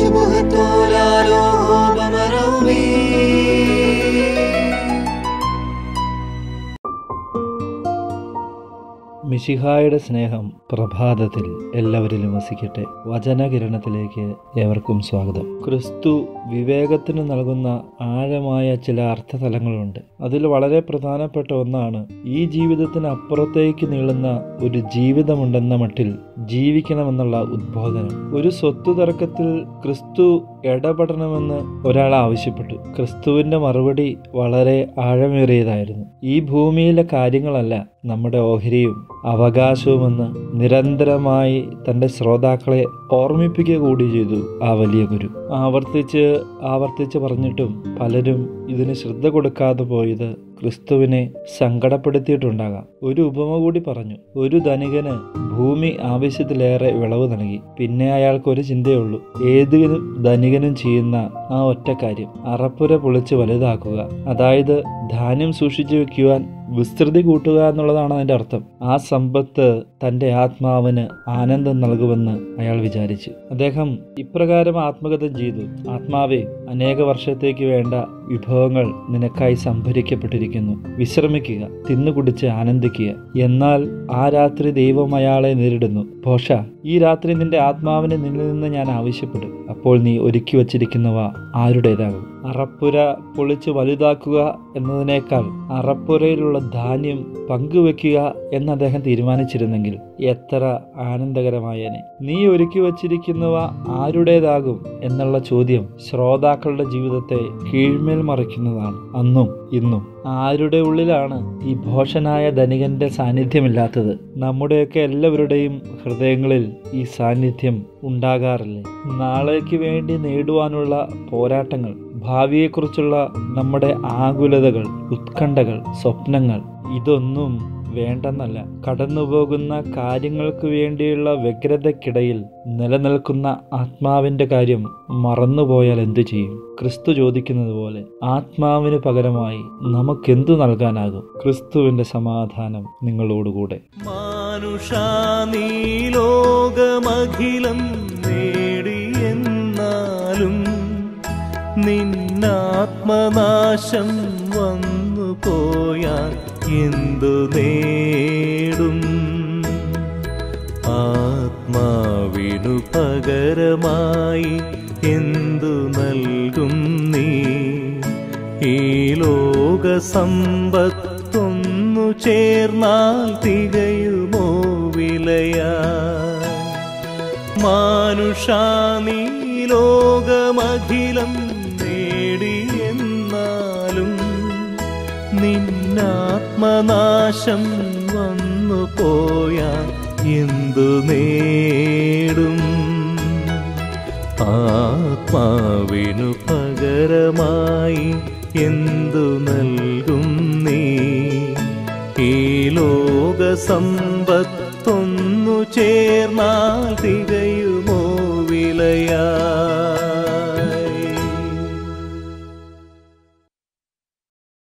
شبهة لا لوب مرومي മിശിഹായുടെ സ്നേഹം പ്രഭാതത്തിൽ എല്ലാവരിലും വസിക്കട്ടെ വചനകിരണത്തിലേക്ക് ഏവർക്കും സ്വാഗതം ക്രിസ്തു വിവേകത്തിന് നൽകുന്ന ആഴമായ ചില അർത്ഥതലങ്ങളുണ്ട് അതിൽ വളരെ പ്രധാനപ്പെട്ട ഒന്നാണ് ഈ ജീവിതത്തിന് അപ്പുറത്തേക്ക് നീളുന്ന ഒരു ജീവിതമുണ്ടെന്ന മട്ടിൽ ജീവിക്കണമെന്നുള്ള ഉദ്ബോധനം ഒരു സ്വത്ത് തർക്കത്തിൽ ക്രിസ്തു ഇടപെടണമെന്ന് ഒരാൾ ആവശ്യപ്പെട്ടു ക്രിസ്തുവിന്റെ മറുപടി വളരെ ആഴമേറിയതായിരുന്നു ഈ ഭൂമിയിലെ കാര്യങ്ങളല്ല നമ്മുടെ ഓഹരിയും അവകാശവുമെന്ന് നിരന്തരമായി തൻ്റെ ശ്രോതാക്കളെ ഓർമ്മിപ്പിക്കുക കൂടി ചെയ്തു ആ വലിയ ഗുരു ആവർത്തിച്ച് ആവർത്തിച്ച് പറഞ്ഞിട്ടും പലരും ഇതിന് ശ്രദ്ധ കൊടുക്കാതെ പോയത് ക്രിസ്തുവിനെ സങ്കടപ്പെടുത്തിയിട്ടുണ്ടാകാം ഒരു ഉപമ കൂടി പറഞ്ഞു ഒരു ധനികന് ഭൂമി ആവശ്യത്തിലേറെ വിളവ് നൽകി പിന്നെ അയാൾക്ക് ഒരു ചിന്തയുള്ളൂ ഏതിനും ധനികനും ചെയ്യുന്ന ആ ഒറ്റ കാര്യം അറപ്പുര പൊളിച്ച് വലുതാക്കുക അതായത് ധാന്യം സൂക്ഷിച്ചു വെക്കുവാൻ വിസ്തൃതി കൂട്ടുക എന്നുള്ളതാണ് അതിൻ്റെ അർത്ഥം ആ സമ്പത്ത് തൻ്റെ ആത്മാവിന് ആനന്ദം നൽകുമെന്ന് അയാൾ വിചാരിച്ചു അദ്ദേഹം ഇപ്രകാരം ആത്മഗതം ചെയ്തു ആത്മാവെ അനേക വർഷത്തേക്ക് വേണ്ട വിഭവങ്ങൾ നിനക്കായി സംഭരിക്കപ്പെട്ടിരിക്കുന്നു വിശ്രമിക്കുക തിന്നുകുടിച്ച് ആനന്ദിക്കുക എന്നാൽ ആ രാത്രി ദൈവം അയാളെ നേരിടുന്നു ഭോഷ ഈ രാത്രി നിന്റെ ആത്മാവിനെ നിന്നിൽ നിന്ന് ഞാൻ ആവശ്യപ്പെടും അപ്പോൾ നീ ഒരുക്കി വച്ചിരിക്കുന്നവ ആരുടേതാകും അറപ്പുര പൊളിച്ച് വലുതാക്കുക എന്നതിനേക്കാൾ അറപ്പുരയിലുള്ള ധാന്യം പങ്കുവെക്കുക എന്ന് അദ്ദേഹം തീരുമാനിച്ചിരുന്നെങ്കിൽ എത്ര ആനന്ദകരമായേനെ നീ ഒരുക്കി വച്ചിരിക്കുന്നവ ആരുടേതാകും എന്നുള്ള ചോദ്യം ശ്രോതാക്കളുടെ ജീവിതത്തെ കീഴ്മേൽ മറിക്കുന്നതാണ് അന്നും ഇന്നും ആരുടെ ഉള്ളിലാണ് ഈ ഭോഷനായ ധനികന്റെ സാന്നിധ്യമില്ലാത്തത് നമ്മുടെയൊക്കെ എല്ലാവരുടെയും ഹൃദയങ്ങളിൽ ഈ സാന്നിധ്യം ഉണ്ടാകാറില്ലേ നാളേക്ക് വേണ്ടി നേടുവാനുള്ള പോരാട്ടങ്ങൾ ഭാവിയെക്കുറിച്ചുള്ള നമ്മുടെ ആകുലതകൾ ഉത്കണ്ഠകൾ സ്വപ്നങ്ങൾ ഇതൊന്നും വേണ്ടെന്നല്ല കടന്നുപോകുന്ന കാര്യങ്ങൾക്ക് വേണ്ടിയുള്ള വ്യഗ്രതയ്ക്കിടയിൽ നിലനിൽക്കുന്ന ആത്മാവിൻ്റെ കാര്യം മറന്നുപോയാൽ എന്തു ചെയ്യും ക്രിസ്തു ചോദിക്കുന്നത് പോലെ ആത്മാവിന് പകരമായി നമുക്കെന്തു നൽകാനാകും ക്രിസ്തുവിൻ്റെ സമാധാനം നിങ്ങളോടുകൂടെ മാനുഷാ നീ ലോകമഖിലം നേടിയെന്നാലും നിന്നാത്മനാശം വന്നു പോയാൽ എന്തു നേടും ആത്മാവിനു പകരമായി എന്തു നൽകും നീ ഈ ലോക സമ്പത്തൊന്നു ചേർന്നാൽ തികയുമോ വിലയാ മാനുഷാ നീ ലോകമഖിലം നേടിയെന്നാലും നിന്നാത്മനാശം വന്നു പോയാൽ എന്തു നേടും ആത്മാവിനു പകരമായി എന്തു നൽകും നീ ഈ ലോക സമ്പത്തൊന്നു ചേർന്നാൽ തികയുമോ വിലയാ